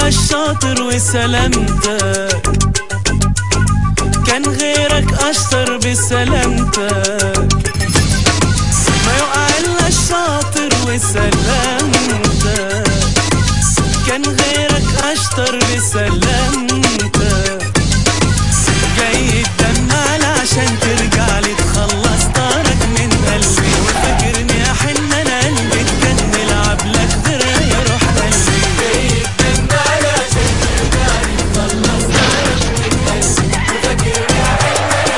الا الشاطر وسلامتك كان غيرك اشطر بسلامتك ما يقع الا الشاطر وسلامتك كان غيرك اشطر بسلامتك جاي الدمال عشان ترجع لي تخلص طارك من قلبي وفاكرني احن انا قلبي تكمل عبلك درايه روح قلبي جاي الدمال عشان ترجع لي تخلص طارك من قلبي وفاكرني احن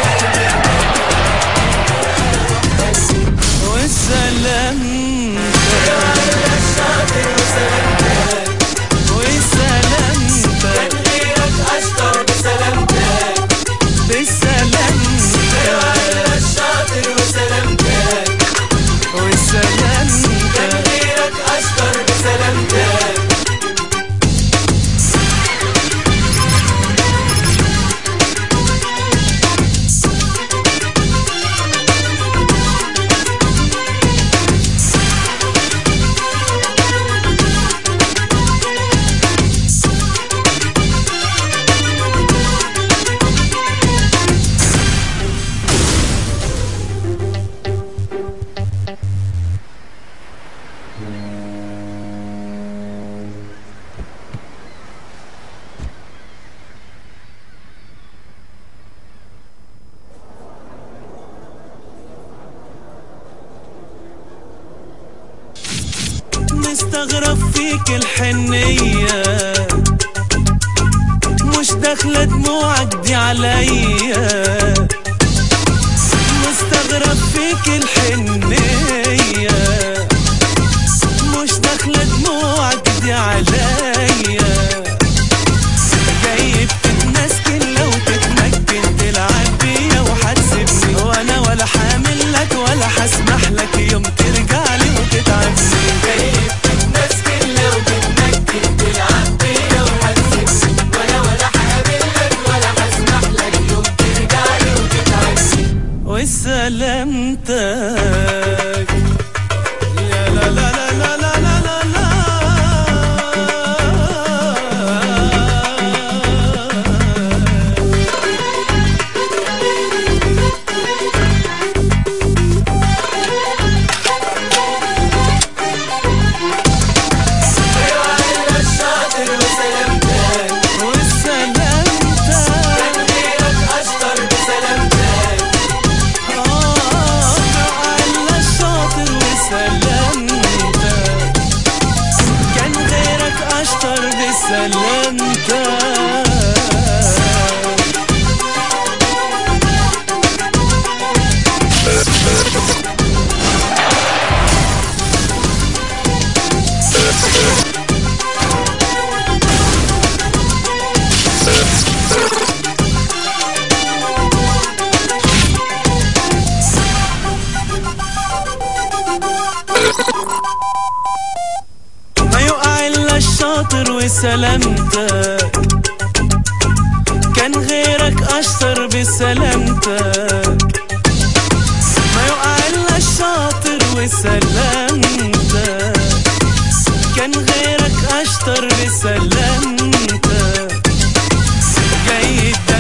انا والسلام وسلامتك غيرك اشطر بسلامتك بسلامتك الشاطر وسلامتك وسلامتك غيرك اشطر بسلامتك مستغرب فيك الحنية مش داخلة دموعك دي عليا مستغرب فيك الحنية مش داخلة دموعك دي عليا جاي بتتمسكن لو تتمكن تلعب بيا وهتسيبني وانا ولا حامل لك ولا هسمح لك يوم ترجع لي وتتعبني جاي بتتمسكن لو تتمكن تلعب بيا وهتسيبني وانا ولا حامل لك ولا هسمح لك يوم ترجع لي وتتعبني وسلامتك يا لا لا لا لا لا لا لا لا سلامتك ما يقع الا الشاطر وسلامتك كان غيرك اشطر بسلامتك ما يقع الا الشاطر وسلامتك كان غيرك اشطر بسلامتك جاي